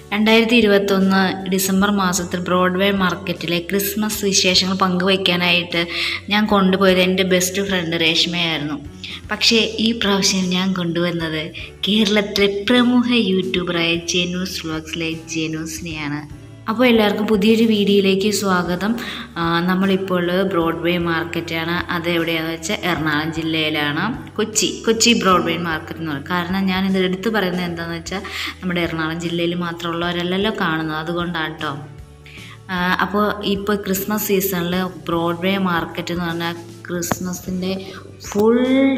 രണ്ടായിരത്തി ഇരുപത്തൊന്ന് ഡിസംബർ മാസത്തിൽ ബ്രോഡ്വേ മാർക്കറ്റിലെ ക്രിസ്മസ് വിശേഷങ്ങൾ പങ്കുവയ്ക്കാനായിട്ട് ഞാൻ കൊണ്ടുപോയത് എൻ്റെ ബെസ്റ്റ് ഫ്രണ്ട് രേഷ്മയായിരുന്നു പക്ഷേ ഈ പ്രാവശ്യം ഞാൻ കൊണ്ടുവന്നത് കേരളത്തിലെ പ്രമുഖ യൂട്യൂബറായ ജെനൂസ് വ്ളോഗ്സിലെ ജെനൂസിനെയാണ് അപ്പോൾ എല്ലാവർക്കും പുതിയൊരു വീഡിയോയിലേക്ക് സ്വാഗതം ആ, നമ്മളിപ്പോൾ ഉള്ളത് ബ്രോഡ്വേ മാർക്കറ്റാണ് അത് എവിടെയാണെന്ന് വെച്ചാൽ എറണാകുളം ജില്ലയിലാണ് കൊച്ചി കൊച്ചി ബ്രോഡ്വേ മാർക്കറ്റ് എന്ന് പറയും കാരണം ഞാൻ ഇത് എടുത്തു പറയുന്നത് എന്താണെന്ന് വെച്ചാൽ നമ്മുടെ എറണാകുളം ജില്ലയിൽ മാത്രമുള്ളവരല്ലല്ലോ കാണുന്നത് അതുകൊണ്ടാണ് കേട്ടോ അപ്പോൾ ഇപ്പോൾ ക്രിസ്മസ് സീസണിൽ ബ്രോഡ്വേ മാർക്കറ്റ് എന്ന് പറഞ്ഞാൽ ക്രിസ്മസിൻ്റെ ഫുൾ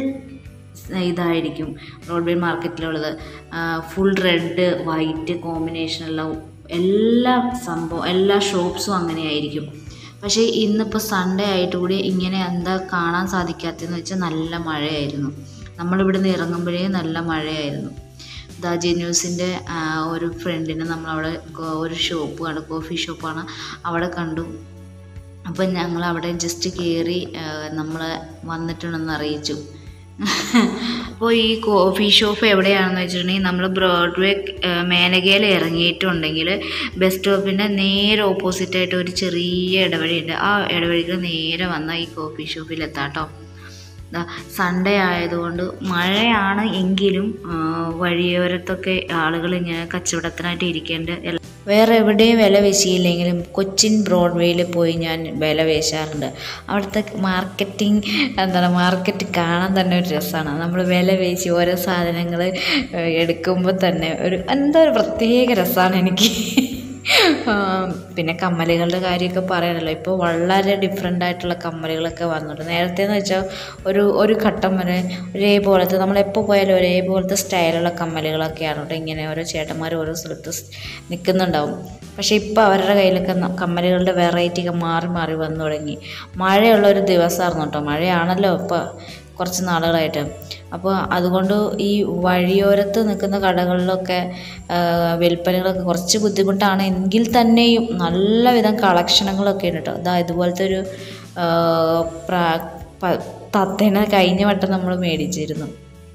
ഇതായിരിക്കും ബ്രോഡ്വേ മാർക്കറ്റിലുള്ളത് ഫുൾ റെഡ് വൈറ്റ് കോമ്പിനേഷനുള്ള എല്ലാ സംഭവം എല്ലാ ഷോപ്സും അങ്ങനെയായിരിക്കും പക്ഷേ ഇന്നിപ്പോൾ സൺഡേ ആയിട്ട് കൂടി ഇങ്ങനെ എന്താ കാണാൻ സാധിക്കാത്തതെന്ന് വെച്ചാൽ നല്ല മഴയായിരുന്നു നമ്മളിവിടുന്ന് ഇറങ്ങുമ്പോഴേ നല്ല മഴയായിരുന്നു ദാ ജെന്യൂസിൻ്റെ ഒരു ഫ്രണ്ടിനെ നമ്മളവിടെ കൊ- ഒരു ഷോപ്പ് കണ്ടു കോഫി ഷോപ്പാണ് അവിടെ കണ്ടു അപ്പം ഞങ്ങൾ അവിടെ ജസ്റ്റ് കയറി നമ്മൾ വന്നിട്ടുണ്ടെന്ന് അറിയിച്ചു അപ്പോൾ ഈ കോഫി ഷോപ്പ് എവിടെയാണെന്ന് വെച്ചിട്ടുണ്ടെങ്കിൽ നമ്മൾ ബ്രോഡ്വേ മേനകയിൽ ഇറങ്ങിയിട്ടുണ്ടെങ്കിൽ ബസ് സ്റ്റോപ്പിൻ്റെ നേരെ ഓപ്പോസിറ്റായിട്ട് ഒരു ചെറിയ ഇടവഴിയുണ്ട് ആ ഇടവഴിക്ക് നേരെ വന്നാൽ ഈ കോഫി ഷോപ്പിലെത്താം കേട്ടോ ദാ സൺഡേ ആയതുകൊണ്ട് മഴയാണ് എങ്കിലും ആ, വഴിയോരത്തൊക്കെ ആളുകൾ ഇങ്ങനെ കച്ചവടത്തിനായിട്ട് ഇരിക്കേണ്ട എല്ലാ- വേറെ എവിടെയും വില വെച്ചില്ലെങ്കിലും കൊച്ചിൻ ബ്രോഡ്വേയിൽ പോയി ഞാൻ വില വേശാറുണ്ട് അവിടുത്തെ മാർക്കറ്റിംഗ് എന്താണ് മാർക്കറ്റ് കാണാൻ തന്നെ ഒരു രസമാണ് നമ്മൾ വില വേശി ഓരോ സാധനങ്ങൾ എടുക്കുമ്പോൾ തന്നെ ഒരു എന്തോ ഒരു പ്രത്യേക രസമാണ് എനിക്ക് ആ, പിന്നെ കമ്മലുകളുടെ കാര്യമൊക്കെ പറയാനല്ലോ ഇപ്പോൾ വളരെ ഡിഫറെൻ്റ് ആയിട്ടുള്ള കമ്മലുകളൊക്കെ വന്നിട്ടുണ്ട് നേരത്തെ എന്ന് വെച്ചാൽ ഒരു ഒരു ഘട്ടം വരെ ഒരേപോലത്തെ നമ്മളെപ്പോൾ പോയാലും ഒരേപോലത്തെ സ്റ്റൈലുള്ള കമ്മലുകളൊക്കെയാണ് കേട്ടോ ഇങ്ങനെ ഓരോ ചേട്ടന്മാർ ഓരോ സ്ഥലത്ത് സ് നിൽക്കുന്നുണ്ടാവും പക്ഷേ ഇപ്പോൾ അവരുടെ കയ്യിലൊക്കെ ന- കമ്മലുകളുടെ വെറൈറ്റി ഒക്കെ മാറി മാറി വന്നു തുടങ്ങി മഴയുള്ള ഒരു ദിവസമായിരുന്നു കേട്ടോ മഴയാണല്ലോ ഇപ്പോൾ കുറച്ച് നാളുകളായിട്ട് അപ്പോൾ അതുകൊണ്ട് ഈ വഴിയോരത്ത് നിൽക്കുന്ന കടകളിലൊക്കെ ആ, വിൽപ്പനകളൊക്കെ കുറച്ച് ബുദ്ധിമുട്ടാണ് എങ്കിൽ തന്നെയും നല്ല വിധം കളക്ഷനുകളൊക്കെ ഉണ്ട് കേട്ടോ അതാ ഇതുപോലത്തെ ഒരു ആ, പ്രാ- പ- തത്തേനെ കഴിഞ്ഞ വട്ടം നമ്മൾ മേടിച്ചിരുന്നു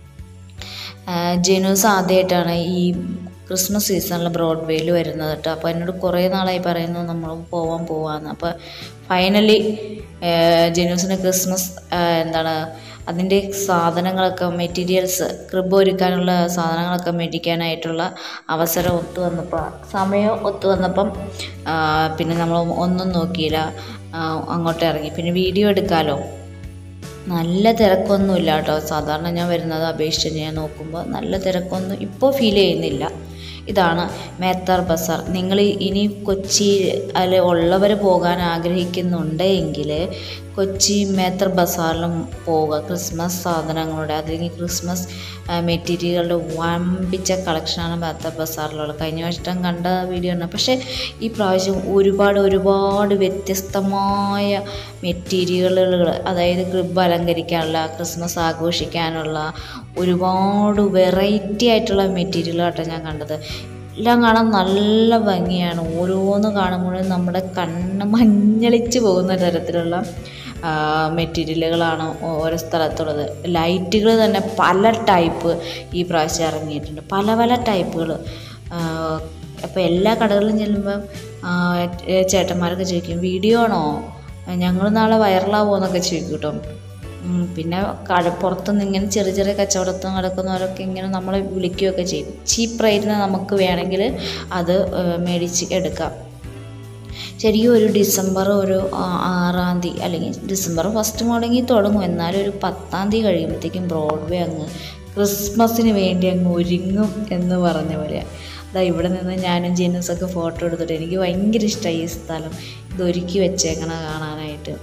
ആ, ജെനൂസ് ആദ്യമായിട്ടാണ് ഈ ക്രിസ്മസ് സീസണിൽ ബ്രോഡ്വേയിൽ വരുന്നത് കേട്ടോ അപ്പോൾ എന്നോട് കുറേ നാളായി പറയുന്നു നമ്മൾ പോവാൻ പോവാന്ന് അപ്പോൾ ഫൈനലി ജെനൂസിന് ക്രിസ്മസ് ആ, എന്താണ് അതിൻ്റെ സാധനങ്ങളൊക്കെ മെറ്റീരിയൽസ് ക്രിബ് ഒരുക്കാനുള്ള സാധനങ്ങളൊക്കെ മേടിക്കാനായിട്ടുള്ള അവസരം ഒത്തു വന്നപ്പോൾ സമയം ഒത്തു വന്നപ്പം ആ, പിന്നെ നമ്മൾ ഒന്നും നോക്കിയില്ല ആ, അങ്ങോട്ട് ഇറങ്ങി പിന്നെ വീഡിയോ എടുക്കാമല്ലോ നല്ല തിരക്കൊന്നുമില്ല കേട്ടോ സാധാരണ ഞാൻ വരുന്നത് അപേക്ഷിച്ച് ഞാൻ നോക്കുമ്പോൾ നല്ല തിരക്കൊന്നും ഇപ്പോൾ ഫീൽ ചെയ്യുന്നില്ല ഇതാണ് മേത്താർ ബസാർ നിങ്ങൾ ഇനി കൊച്ചി അല്ലെ ഉള്ളവർ പോകാൻ ആഗ്രഹിക്കുന്നുണ്ട് എങ്കിൽ കൊച്ചി മേത്തർ ബസാറിലും പോവുക ക്രിസ്മസ് സാധനങ്ങളുടെ അല്ലെങ്കിൽ ക്രിസ്മസ് ആ, മെറ്റീരിയലുകളുടെ വമ്പിച്ച കളക്ഷനാണ് മേത്തർ ബസാറിലുള്ളത് കഴിഞ്ഞ വർഷം കണ്ട വീഡിയോ ആണ് പക്ഷേ ഈ പ്രാവശ്യം ഒരുപാട് ഒരുപാട് വ്യത്യസ്തമായ മെറ്റീരിയലുകൾ അതായത് ക്രിബ് അലങ്കരിക്കാനുള്ള ക്രിസ്മസ് ആഘോഷിക്കാനുള്ള ഒരുപാട് വെറൈറ്റി ആയിട്ടുള്ള മെറ്റീരിയലാട്ടോ ഞാൻ കണ്ടത് എല്ലാം കാണാൻ നല്ല ഭംഗിയാണ് ഓരോന്ന് കാണുമ്പോഴും നമ്മുടെ കണ്ണ് മഞ്ഞളിച്ച് പോകുന്ന തരത്തിലുള്ള മെറ്റീരിയലുകളാണ് ഓരോ സ്ഥലത്തുള്ളത് ലൈറ്റുകൾ തന്നെ പല ടൈപ്പ് ഈ പ്രാവശ്യം ഇറങ്ങിയിട്ടുണ്ട് പല പല ടൈപ്പുകൾ അപ്പോൾ എല്ലാ കടകളിലും ചെല്ലുമ്പം ആ, ഏ- ചേട്ടന്മാരൊക്കെ ചോദിക്കും വീഡിയോ ആണോ ഞങ്ങൾ നാളെ വൈറലാവുമോ എന്നൊക്കെ ചോദിക്കും കേട്ടോ ഉം, പിന്നെ കട പുറത്തുനിന്ന് ഇങ്ങനെ ചെറിയ ചെറിയ കച്ചവടത്തിൽ നടക്കുന്നവരൊക്കെ ഇങ്ങനെ നമ്മളെ വിളിക്കുകയൊക്കെ ചെയ്യും ചീപ്പ് റേറ്റിന് നമുക്ക് വേണമെങ്കിൽ അത് ഏ, മേടിച്ച് എടുക്കാം ശരിക്കും ഒരു ഡിസംബർ ഒരു ആ- ആറാം തീയതി അല്ലെങ്കിൽ ഡിസംബർ ഫസ്റ്റ് മുടങ്ങി തുടങ്ങും എന്നാലും ഒരു പത്താം തീയതി കഴിയുമ്പോഴത്തേക്കും ബ്രോഡ്വേ അങ്ങ് ക്രിസ്മസിന് വേണ്ടി അങ്ങ് ഒരുങ്ങും എന്ന് പറഞ്ഞ പോലെ അതാ ഇവിടെ നിന്ന് ഞാനും ജെനൂസൊക്കെ ഫോട്ടോ എടുത്തിട്ട് എനിക്ക് ഭയങ്കര ഇഷ്ടമായി ഈ സ്ഥലം ഇത് ഒരുക്കി വെച്ചേക്കണ കാണാനായിട്ട്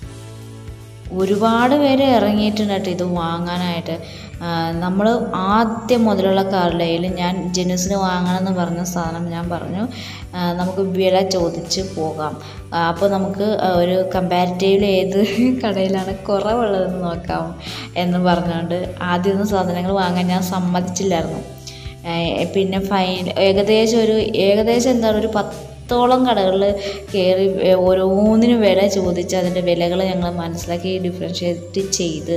ഒരുപാട് പേര് ഇറങ്ങിയിട്ടുണ്ട് കേട്ടോ ഇത് വാങ്ങാനായിട്ട് നമ്മൾ ആദ്യം മുതലുള്ള കാർഡയിൽ ഞാൻ ജെനുസിന് വാങ്ങണമെന്ന് പറഞ്ഞ സാധനം ഞാൻ പറഞ്ഞു ആ, നമുക്ക് വില ചോദിച്ച് പോകാം അപ്പോൾ നമുക്ക് ഒരു കമ്പാരിറ്റീവ്ലി ഏത് കടയിലാണ് കുറവുള്ളതെന്ന് നോക്കാം എന്ന് പറഞ്ഞുകൊണ്ട് ആദ്യമൊന്നും സാധനങ്ങൾ വാങ്ങാൻ ഞാൻ സമ്മതിച്ചില്ലായിരുന്നു ഏഹ് പിന്നെ ഫൈൻ ഏകദേശം ഒരു ഏകദേശം എന്താണ് ഒരു പത്തോളം കടകളിൽ കയറി ഏഹ് ഓരോന്നിനും വില ചോദിച്ച് അതിൻ്റെ വിലകൾ ഞങ്ങൾ മനസ്സിലാക്കി ഡിഫറൻഷ്യേറ്റ് ചെയ്ത്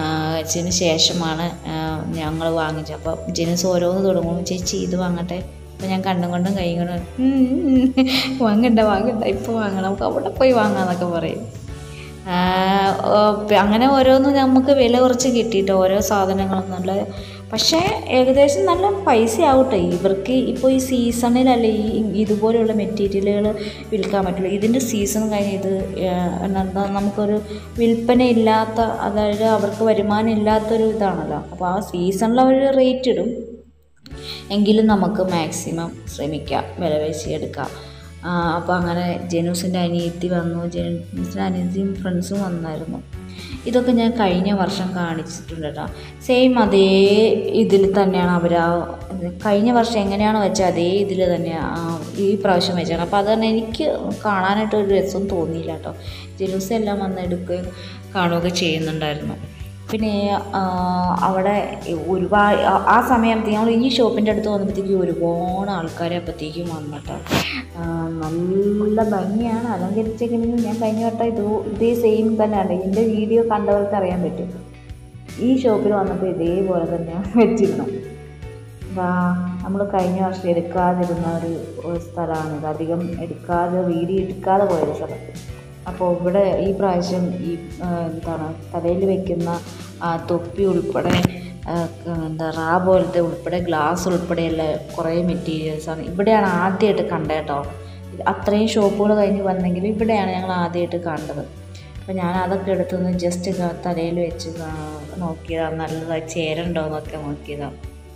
ച്ചതിന് ശേഷമാണ് ഞങ്ങൾ വാങ്ങിച്ചത് അപ്പോൾ ജെനിസ് ഓരോന്ന് തുടങ്ങുമ്പോൾ ചേച്ചി ഇത് വാങ്ങട്ടെ അപ്പോൾ ഞാൻ കണ്ണും കൊണ്ടും കൈ കൊണ്ടും "ഉം, ഉം, വാങ്ങണ്ട വാങ്ങണ്ട ഇപ്പോൾ വാങ്ങണം നമുക്ക് അവിടെ പോയി വാങ്ങാന്നൊക്കെ പറയും ആ, ഓ, പി- അങ്ങനെ ഓരോന്നും നമുക്ക് വില കുറച്ച് കിട്ടിയിട്ട് ഓരോ സാധനങ്ങളും നല്ല പക്ഷേ ഏകദേശം നല്ല പൈസ ആവട്ടെ ഇവർക്ക് ഇപ്പോൾ ഈ സീസണിലല്ലേ ഈ ഇതുപോലെയുള്ള മെറ്റീരിയലുകൾ വിൽക്കാൻ പറ്റുള്ളൂ ഇതിൻ്റെ സീസൺ കഴിഞ്ഞ് ഇത് എന്താ നമുക്കൊരു വിൽപ്പന ഇല്ലാത്ത അതായത് അവർക്ക് വരുമാനം ഇല്ലാത്തൊരു ഇതാണല്ലോ അപ്പോൾ ആ സീസണിൽ അവർ റേറ്റ് ഇടും എങ്കിലും നമുക്ക് മാക്സിമം ശ്രമിക്കാം വില പേശി എടുക്കാം അപ്പോൾ അങ്ങനെ ജനൂസിൻ്റെ അനിയത്തി വന്നു ജനൂസിൻ്റെ അനിയത്തിയും ഫ്രണ്ട്സും വന്നായിരുന്നു ഇതൊക്കെ ഞാൻ കഴിഞ്ഞ വർഷം കാണിച്ചിട്ടുണ്ട് കേട്ടോ സെയിം അതേ ഇതിൽ തന്നെയാണ് അവർ ആ കഴിഞ്ഞ വർഷം എങ്ങനെയാണ് വെച്ചാൽ അതേ ഇതിൽ തന്നെയാണ് ഈ പ്രാവശ്യം വെച്ചാണ് അപ്പോൾ അത് തന്നെ എനിക്ക് കാണാനായിട്ട് ഒരു രസം തോന്നിയില്ല കേട്ടോ ജലൂസ് എല്ലാം വന്ന് എടുക്കുകയും കാണുകയൊക്കെ ചെയ്യുന്നുണ്ടായിരുന്നു പിന്നെ ആ, അവിടെ ഒരുപാട് ആ- ആ സമയത്ത് ഞങ്ങൾ ഈ ഷോപ്പിൻ്റെ അടുത്ത് വന്നപ്പോഴത്തേക്കും ഒരുപാട് ആൾക്കാർ അപ്പോഴത്തേക്കും വന്നിട്ട് ആ, നല്ല ഭംഗിയാണ് അലങ്കരിച്ചേക്കുന്നത് ഞാൻ കഴിഞ്ഞ വട്ടം ഇത് ഇതേ സെയിം തന്നെയാണ് ഇതിൻ്റെ വീഡിയോ കണ്ടവർക്ക് അറിയാൻ പറ്റും ഈ ഷോപ്പിൽ വന്നപ്പോൾ ഇതേപോലെ തന്നെയാണ് വെച്ചിരുന്നത് നമ്മൾ കഴിഞ്ഞ വർഷം എടുക്കാതിരുന്ന ഒരു ഒരു സ്ഥലമാണിത് അധികം എടുക്കാതെ വീഡിയോ എടുക്കാതെ പോയൊരു സ്ഥലം അപ്പോൾ ഇവിടെ ഈ പ്രാവശ്യം ഈ ആ, എന്താണ് തലയിൽ വെക്കുന്ന ആ, തൊപ്പി ഉൾപ്പെടെ ആ, ക- എന്താ റാ പോലത്തെ ഉൾപ്പെടെ ഗ്ലാസ് ഉൾപ്പെടെയുള്ള കുറേ മെറ്റീരിയൽസാണ് ഇവിടെയാണ് ആദ്യമായിട്ട് കണ്ടത് കേട്ടോ ഇത് അത്രയും ഷോപ്പുകൾ കഴിഞ്ഞ് വന്നെങ്കിലും ഇവിടെയാണ് ഞങ്ങൾ ആദ്യമായിട്ട് കണ്ടത് അപ്പോൾ ഞാൻ അതൊക്കെ എടുത്തൊന്ന് ജസ്റ്റ് തലയിൽ വെച്ച് കാ- നോക്കിയതാണ് നല്ലതായി ചേരുന്നുണ്ടോ എന്നൊക്കെ നോക്കിയതാണ്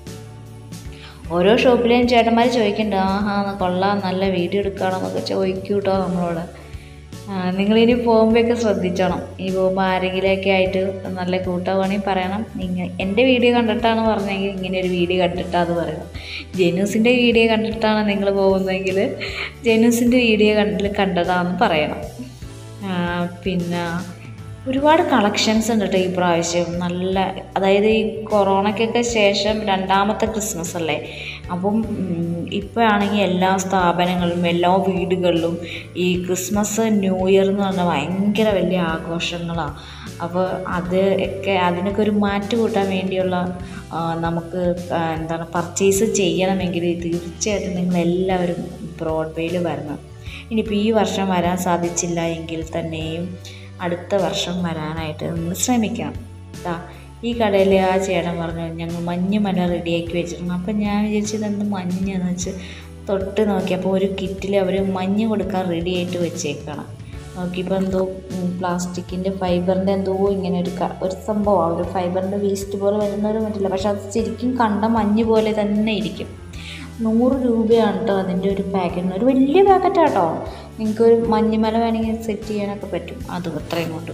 ഓരോ ഷോപ്പിലെയും ചേട്ടന്മാർ ചോദിക്കുന്നുണ്ട് ആഹാ കൊള്ളാം നല്ല വീഡിയോ എടുക്കണമെന്നൊക്കെ ചോദിക്കും കേട്ടോ നമ്മളോട് ആ, നിങ്ങളിനി പോകുമ്പോഴൊക്കെ ശ്രദ്ധിച്ചോണം ഈ പോകുമ്പോൾ ആരെങ്കിലുമൊക്കെ ആയിട്ട് നല്ല കൂട്ടാവുകയാണെങ്കിൽ പറയണം നിങ്ങൾ എൻ്റെ വീഡിയോ കണ്ടിട്ടാണ് പറഞ്ഞെങ്കിൽ ഇങ്ങനെ ഒരു വീഡിയോ കണ്ടിട്ടാണ് പറയണം ജെനൂസിൻ്റെ വീഡിയോ കണ്ടിട്ടാണ് നിങ്ങൾ പോകുന്നതെങ്കിൽ ജെനൂസിൻ്റെ വീഡിയോ കണ്ടിൽ കണ്ടതാണെന്ന് പറയണം ആ, പിന്നെ ഒരുപാട് കളക്ഷൻസ് ഉണ്ട് കേട്ടോ ഈ പ്രാവശ്യം നല്ല അതായത് ഈ കൊറോണയ്ക്കൊക്കെ ശേഷം രണ്ടാമത്തെ ക്രിസ്മസ് അല്ലേ അപ്പം ഇപ്പോഴാണെങ്കിൽ എല്ലാ സ്ഥാപനങ്ങളിലും എല്ലാ വീടുകളിലും ഈ ക്രിസ്മസ് ന്യൂ ഇയർ എന്ന് പറഞ്ഞാൽ ഭയങ്കര വലിയ ആഘോഷങ്ങളാണ് അപ്പോൾ അത് ഒക്കെ അതിനൊക്കെ ഒരു മാറ്റ് കൂട്ടാൻ വേണ്ടിയുള്ള ആ, നമുക്ക് ആ, എന്താണ് പർച്ചേസ് ചെയ്യണമെങ്കിൽ തീർച്ചയായിട്ടും നിങ്ങളെല്ലാവരും ബ്രോഡ്വേയിൽ വരണം ഇനിയിപ്പോൾ ഈ വർഷം വരാൻ സാധിച്ചില്ല എങ്കിൽ തന്നെയും അടുത്ത വർഷം വരാനായിട്ട് നമ്മൾ ശ്രമിക്കണം ദാ ഈ കടയിൽ ആ ചേട്ടൻ പറഞ്ഞു ഞങ്ങൾ മഞ്ഞ് മല റെഡിയാക്കി വെച്ചിട്ടുണ്ട് അപ്പം ഞാൻ വിചാരിച്ചത് എന്ത് മഞ്ഞെന്ന് വെച്ച് തൊട്ട് നോക്കിയപ്പോൾ ഒരു കിറ്റിൽ അവർ മഞ്ഞ് കൊടുക്കാൻ റെഡി ആയിട്ട് വെച്ചേക്കണം നോക്കിയപ്പോൾ എന്തോ പ്ലാസ്റ്റിക്കിൻ്റെ ഫൈബറിൻ്റെ എന്തോ ഇങ്ങനെ ഒരു ക- ഒരു സംഭവമാണ് ഒരു ഫൈബറിൻ്റെ വേസ്റ്റ് പോലെ വരുന്നവരും പറ്റില്ല പക്ഷെ അത് ശരിക്കും കണ്ട മഞ്ഞ് പോലെ തന്നെ ഇരിക്കും നൂറ് രൂപയാണ് കേട്ടോ അതിൻ്റെ ഒരു പാക്കറ്റിന് ഒരു വലിയ പാക്കറ്റാണ് കേട്ടോ നിങ്ങൾക്ക് ഒരു മഞ്ഞുമല വേണമെങ്കിൽ സെറ്റ് ചെയ്യാനൊക്കെ പറ്റും അതും അത്രയും കൊണ്ട്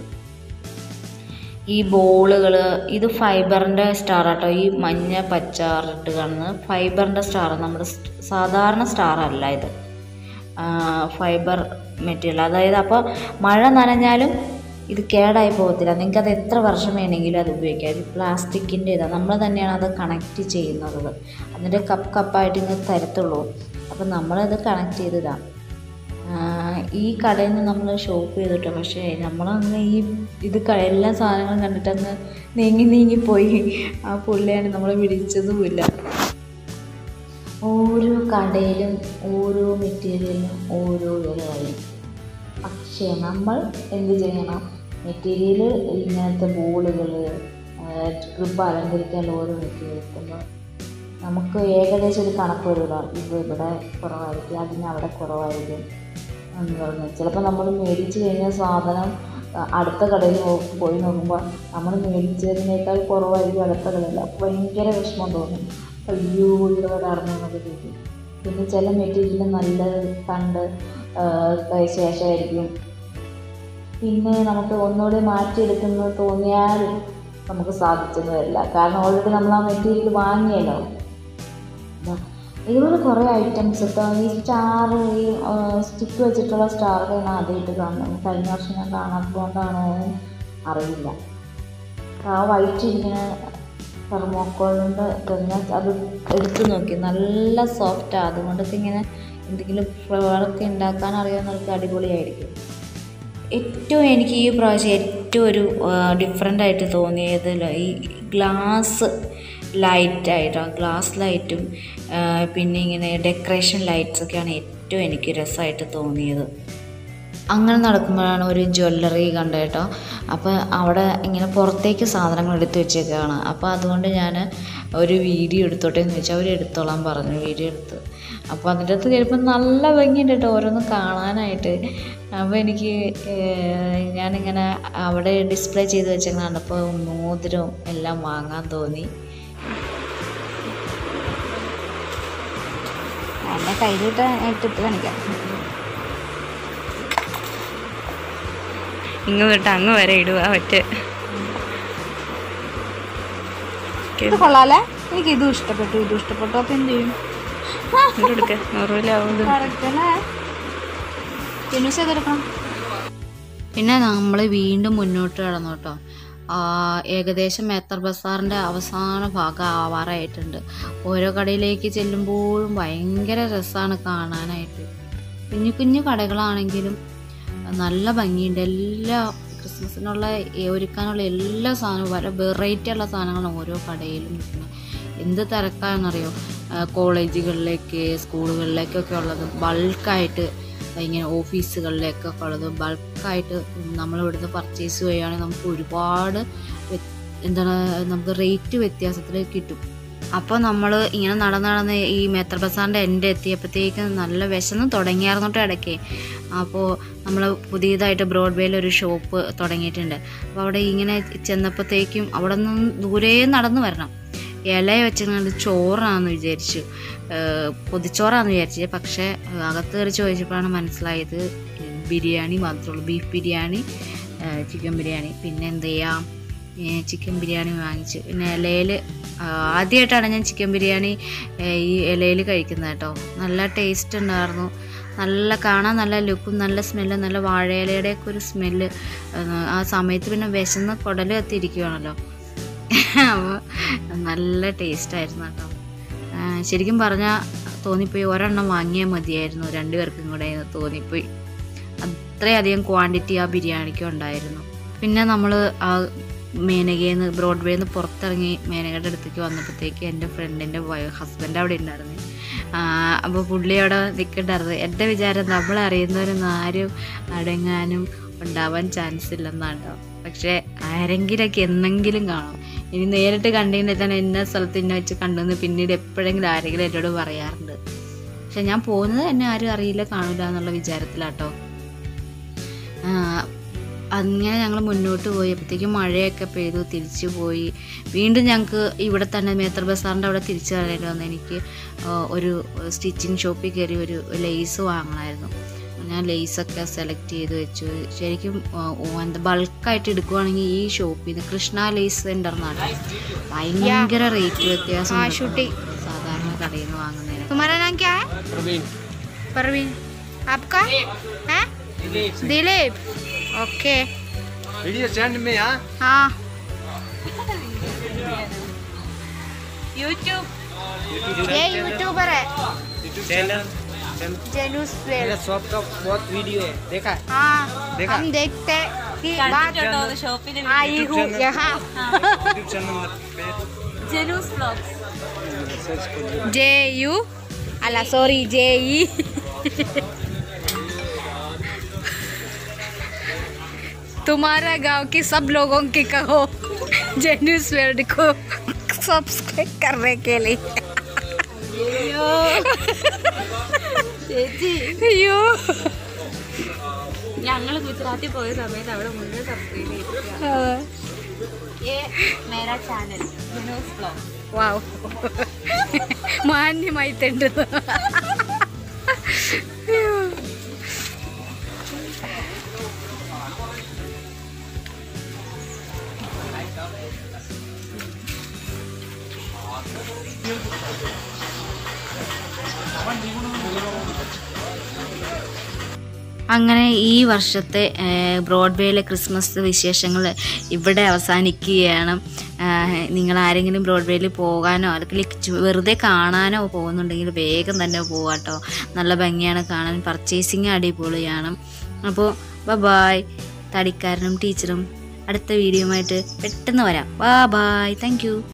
ഈ ബോളുകൾ ഇത് ഫൈബറിൻ്റെ സ്റ്റാർ ആട്ടോ ഈ മഞ്ഞ പച്ച ഇട്ട് കാണുന്നത് ഫൈബറിൻ്റെ സ്റ്റാർ നമ്മുടെ സ് സാധാരണ സ്റ്റാർ അല്ല ഇത് ഫൈബർ മെറ്റീരിയൽ അതായത് അപ്പോൾ മഴ നനഞ്ഞാലും ഇത് കേടായി പോകത്തില്ല നിങ്ങൾക്ക് അത് എത്ര വർഷം വേണമെങ്കിലും അത് ഉപയോഗിക്കാം ഇത് പ്ലാസ്റ്റിക്കിൻ്റെ ഇതാണ് നമ്മൾ തന്നെയാണ് അത് കണക്റ്റ് ചെയ്യുന്നത് അതിൻ്റെ കപ്പ് കപ്പായിട്ട് ഇങ്ങനെ തരത്തുള്ളൂ അപ്പോൾ നമ്മളത് കണക്ട് ചെയ്തതാണ് ഈ കടയിൽ നിന്ന് നമ്മൾ ഷോപ്പ് ചെയ്തിട്ട് പക്ഷേ നമ്മളങ്ങ് ഈ ഇത് ക- എല്ലാ സാധനങ്ങളും കണ്ടിട്ടങ്ങ് നീങ്ങി നീങ്ങിപ്പോയി ആ പുള്ളിയാണ് നമ്മളെ വിളിച്ചതുമില്ല ഓരോ കടയിലും ഓരോ മെറ്റീരിയലിനും ഓരോ വിലയായിരിക്കും പക്ഷേ നമ്മൾ എന്ത് ചെയ്യണം മെറ്റീരിയൽ ഇങ്ങനത്തെ ബോളുകൾ ക്രിബ് അലങ്കരിക്കാനുള്ള ഓരോ മെറ്റീരിയൽ എടുക്കുമ്പോൾ നമുക്ക് ഏകദേശം ഒരു കണക്ക് വരുമല്ലോ ഇത് ഇവിടെ കുറവായിരിക്കും അതിന് അവിടെ കുറവായിരിക്കും എന്ന് പറഞ്ഞു ചിലപ്പോൾ നമ്മൾ മേടിച്ച് കഴിഞ്ഞ സാധനം ആ, അടുത്ത കടയിൽ നോ- പോയി നോക്കുമ്പോൾ നമ്മൾ മേടിച്ചതിനേക്കാൾ കുറവായിരിക്കും അടുത്ത കടയിൽ അപ്പോൾ ഭയങ്കര വിഷമം തോന്നും അയ്യോ ഇവിടെ വരാറുണ്ടെന്നൊക്കെ ചോദിക്കും പിന്നെ ചില മെറ്റീരിയൽ നല്ല കണ്ട് ആ, കഴിച്ച ശേഷമായിരിക്കും പിന്നെ നമുക്ക് ഒന്നുകൂടി മാറ്റിയെടുക്കുന്നത് തോന്നിയാൽ നമുക്ക് സാധിച്ചെന്ന് വരില്ല കാരണം ഓൾറെഡി നമ്മൾ ആ മെറ്റീരിയൽ വാങ്ങിയല്ലോ ഇതാ. ഇതുപോലെ കുറേ ഐറ്റംസ് ഇപ്പോൾ ഈ സ്റ്റാർ ഈ സ്റ്റിക്ക് വെച്ചിട്ടുള്ള സ്റ്റാറൊക്കെ ഞാൻ ആദ്യമായിട്ട് കാണുന്നത് കഴിഞ്ഞ വർഷം ഞാൻ കാണാത്തതുകൊണ്ടാണോ അറിയില്ല ആ വൈറ്റ് ഇരിക്കുന്ന തെർമോക്കോളിൻ്റെ ഞാൻ അത് എടുത്ത് നോക്കി നല്ല സോഫ്റ്റാണ് അതുകൊണ്ടൊക്കെ ഇങ്ങനെ എന്തെങ്കിലും ഫ്ലവറൊക്കെ ഉണ്ടാക്കാൻ അറിയാവുന്നവർക്ക് അടിപൊളിയായിരിക്കും ഏറ്റവും എനിക്ക് ഈ പ്രാവശ്യം ഏറ്റവും ഒരു ഡിഫറെൻ്റ് ആയിട്ട് തോന്നിയത് ല- ഈ ഗ്ലാസ് ലൈറ്റായിട്ടോ ഗ്ലാസ് ലൈറ്റും ആ, പിന്നെ ഇങ്ങനെ ഡെക്കറേഷൻ ലൈറ്റ്സൊക്കെയാണ് ഏറ്റവും എനിക്ക് രസമായിട്ട് തോന്നിയത് അങ്ങനെ നടക്കുമ്പോഴാണ് ഒരു ജ്വല്ലറി കണ്ടത് കേട്ടോ അപ്പോൾ അവിടെ ഇങ്ങനെ പുറത്തേക്ക് സാധനങ്ങൾ എടുത്ത് വെച്ചേക്കാണ് അപ്പോൾ അതുകൊണ്ട് ഞാൻ ഒരു വീഡിയോ എടുത്തോട്ടെ എന്ന് വെച്ചാൽ അവർ എടുത്തോളാൻ പറഞ്ഞു വീഡിയോ എടുത്ത് അപ്പോൾ അതിൻ്റെ അകത്ത് കയറിയപ്പോൾ നല്ല ഭംഗിയുണ്ട് കേട്ടോ ഓരോന്ന് കാണാനായിട്ട് അപ്പോൾ എനിക്ക് ഏഹ്, ഞാനിങ്ങനെ അവിടെ ഡിസ്പ്ലേ ചെയ്ത് വെച്ചേക്കുന്ന കണ്ടപ്പോൾ മോതിരവും എല്ലാം വാങ്ങാൻ തോന്നി എൻ്റെ കയ്യിലിട്ട് ഇട്ടിട്ട് കാണിക്കാം ഇങ്ങ് തൊട്ട് അങ്ങ് വരെ ഇടുക ഒറ്റ ഇത് കൊള്ളാലേ എനിക്ക് ഇതും ഇഷ്ടപ്പെട്ടു ഇതും ഇഷ്ടപ്പെട്ടു അപ്പോൾ എന്ത് ചെയ്യും എടുക്ക നൂറുലാവും പിന്നെ നമ്മൾ വീണ്ടും മുന്നോട്ട് കടന്നു കേട്ടോ ആ, ഏകദേശം മേത്തർ ബസാറിൻ്റെ അവസാന ഭാഗം ആവാറായിട്ടുണ്ട് ഓരോ കടയിലേക്ക് ചെല്ലുമ്പോഴും ഭയങ്കര രസമാണ് കാണാനായിട്ട് കുഞ്ഞു കുഞ്ഞു കടകളാണെങ്കിലും നല്ല ഭംഗിയുണ്ട് എല്ലാ ക്രിസ്മസിനുള്ള ഈ ഒരുക്കാനുള്ള എല്ലാ സാധനവും വളരെ വെറൈറ്റി ഉള്ള സാധനങ്ങളാണ് ഓരോ കടയിലും നിൽക്കുന്നത് എന്ത് തിരക്കാണെന്നറിയോ ആ, കോളേജുകളിലേക്ക് സ്കൂളുകളിലേക്കൊക്കെ ഉള്ളത് ബൾക്കായിട്ട് ഇങ്ങനെ ഓഫീസുകളിലേക്കൊക്കെ ഉള്ളത് ബൾക്കായിട്ട് നമ്മളിവിടുന്ന് പർച്ചേസ് ചെയ്യുകയാണെങ്കിൽ നമുക്ക് ഒരുപാട് വ്യ- എന്താണ് നമുക്ക് റേറ്റ് വ്യത്യാസത്തിൽ കിട്ടും അപ്പോൾ നമ്മൾ ഇങ്ങനെ നടന്ന് നടന്ന് ഈ മേത്ര ബസാറിൻ്റെ എൻ്റെ എത്തിയപ്പോഴത്തേക്ക് നല്ല വിശന്ന് തുടങ്ങിയായിരുന്നിട്ട് ഇടയ്ക്ക് അപ്പോൾ നമ്മൾ പുതിയതായിട്ട് ബ്രോഡ്വേയിൽ ഒരു ഷോപ്പ് തുടങ്ങിയിട്ടുണ്ട് അപ്പോൾ അവിടെ ഇങ്ങനെ ചെന്നപ്പോഴത്തേക്കും അവിടെ നിന്ന് ദൂരെ നടന്ന് വരണം ഇല വെച്ചിങ്ങാണ്ട് ചോറാന്ന് വിചാരിച്ചു ഏഹ് പൊതിച്ചോറാന്ന് വിചാരിച്ചത് പക്ഷേ ഏഹ് അകത്ത് കയറി ചോദിച്ചപ്പോഴാണ് മനസ്സിലായത് ബിരിയാണി മാത്രമേ ഉള്ളൂ ബീഫ് ബിരിയാണി ചിക്കൻ ബിരിയാണി പിന്നെ എന്ത് ചെയ്യാം ചിക്കൻ ബിരിയാണി വാങ്ങിച്ചു പിന്നെ ഇലയിൽ ആദ്യമായിട്ടാണ് ഞാൻ ചിക്കൻ ബിരിയാണി ഏഹ് ഈ ഇലയിൽ കഴിക്കുന്നത് കേട്ടോ നല്ല ടേസ്റ്റ് ഉണ്ടായിരുന്നു നല്ല കാണാൻ നല്ല ലുക്കും നല്ല സ്മെല്ലും നല്ല വാഴയിലയുടെയൊക്കെ ഒരു സ്മെല്ല് ആ സമയത്ത് പിന്നെ വിശന്ന് കുടൽ കത്തിയിരിക്കുവാണല്ലോ അപ്പോൾ നല്ല ടേസ്റ്റായിരുന്നു കേട്ടോ ആ, ശരിക്കും പറഞ്ഞാൽ തോന്നിപ്പോയി ഒരെണ്ണം വാങ്ങിയാൽ മതിയായിരുന്നു രണ്ടു പേർക്കും കൂടെ എന്ന് തോന്നിപ്പോയി അത്രയധികം ക്വാണ്ടിറ്റി ആ ബിരിയാണിക്ക് ഉണ്ടായിരുന്നു പിന്നെ നമ്മൾ ആ മേനകയിൽ നിന്ന് ബ്രോഡ്വേയിൽ നിന്ന് പുറത്തിറങ്ങി മേനകയുടെ അടുത്തേക്ക് വന്നപ്പോഴത്തേക്ക് എൻ്റെ ഫ്രണ്ടിൻ്റെ ഹസ്ബൻഡ് അവിടെ ഉണ്ടായിരുന്നു അപ്പോൾ പുള്ളി അവിടെ നിൽക്കണ്ടായിരുന്നു എൻ്റെ വിചാരം നമ്മളെ അറിയുന്നവരൊന്നും ആരും അടങ്ങാനും ഉണ്ടാവാൻ ചാൻസ് ഇല്ലെന്നാണ് കേട്ടോ പക്ഷേ ആരെങ്കിലൊക്കെ എന്നെങ്കിലും കാണും ഇനി നേരിട്ട് കണ്ടതിന് വെച്ചാൽ ഇന്ന സ്ഥലത്ത് ഇന്ന വെച്ച് കണ്ടെന്ന് പിന്നീട് എപ്പോഴെങ്കിലും ആരെങ്കിലും എന്നോട് പറയാറുണ്ട് പക്ഷെ ഞാൻ പോകുന്നത് എന്നെ ആരും അറിയില്ല കാണില്ല എന്നുള്ള വിചാരത്തിലാട്ടോ ആ, അങ്ങനെ ഞങ്ങൾ മുന്നോട്ട് പോയി അപ്പോഴത്തേക്കും മഴയൊക്കെ പെയ്തു തിരിച്ചു പോയി വീണ്ടും ഞങ്ങൾക്ക് ഇവിടെ തന്നെ മേത്ര ബസാറിൻ്റെ അവിടെ തിരിച്ചു വരേണ്ടി വന്നു എനിക്ക് ആ, ഒരു സ്റ്റിച്ചിങ് ഷോപ്പിൽ കയറി ഒരു ലേസ് വാങ്ങണമായിരുന്നു ഞാൻ ലേസൊക്കെ സെലക്ട് ചെയ്ത് വെച്ചു ശരിക്കും ആ, ഓ, എന്താ ബൾക്കായിട്ട് എടുക്കുവാണെങ്കിൽ ഈ ഷോപ്പിൽ നിന്ന് കൃഷ്ണ ലേസ് സെൻ്റർ എന്നാണ് ഭയങ്കര റേറ്റ് വ്യത്യാസം ഉണ്ട് കേട്ടോ. സാധാരണ കടയിൽ നിന്ന് വാങ്ങുന്നതിന് तुम्हारा नाम क्या है परवीन आपका है दिलीप ओके वीडियो चैनल में यहाँ हाँ യൂട്യൂബ് ये यूट्यूबर है चैनल जेनूस मेरा शॉप का बहुत वीडियो है देखा है हाँ देखा? हम देखते कि बात ഷോപ്പിൽ आई हूँ यहाँ यूट्यूब चैनल पे ജനൂസ് വ്ലോഗ്സ് सर्च कर जे यू अला सॉरी जे ई तुम्हारा गांव के सब लोगों के कहो जेन्यूस वर्ल्ड को सब्सक्राइब करने के लिए अയ്യോ ഞങ്ങൾ ഗുജറാത്തിൽ പോയ സമയത്ത് അവിടെ മുന്നേ സബ്സ്ക്രൈബ് ചെയ്തിരിക്കുക ये मेरा चैनल ജനൂസ് വ്ലോഗ് വാവ് മാന്യമായി തെണ്ടുന്നു അങ്ങനെ ഈ വർഷത്തെ ഏഹ്, ബ്രോഡ്വേയിലെ ക്രിസ്മസ് വിശേഷങ്ങൾ ഇവിടെ അവസാനിക്കുകയാണ് ആഹ്, നിങ്ങൾ ആരെങ്കിലും ബ്രോഡ്വേയിൽ പോകാനോ അല്ലെങ്കിൽ ചു- വെറുതെ കാണാനോ പോകുന്നുണ്ടെങ്കിൽ വേഗം തന്നെ പോകാട്ടോ നല്ല ഭംഗിയാണ് കാണാൻ പർച്ചേസിങ് അടിപൊളിയാണ് അപ്പോൾ ബായ് തടിക്കാരനും ടീച്ചറും അടുത്ത വീഡിയോയുമായിട്ട് പെട്ടെന്ന് വരാം ബാ ബായ് താങ്ക് യു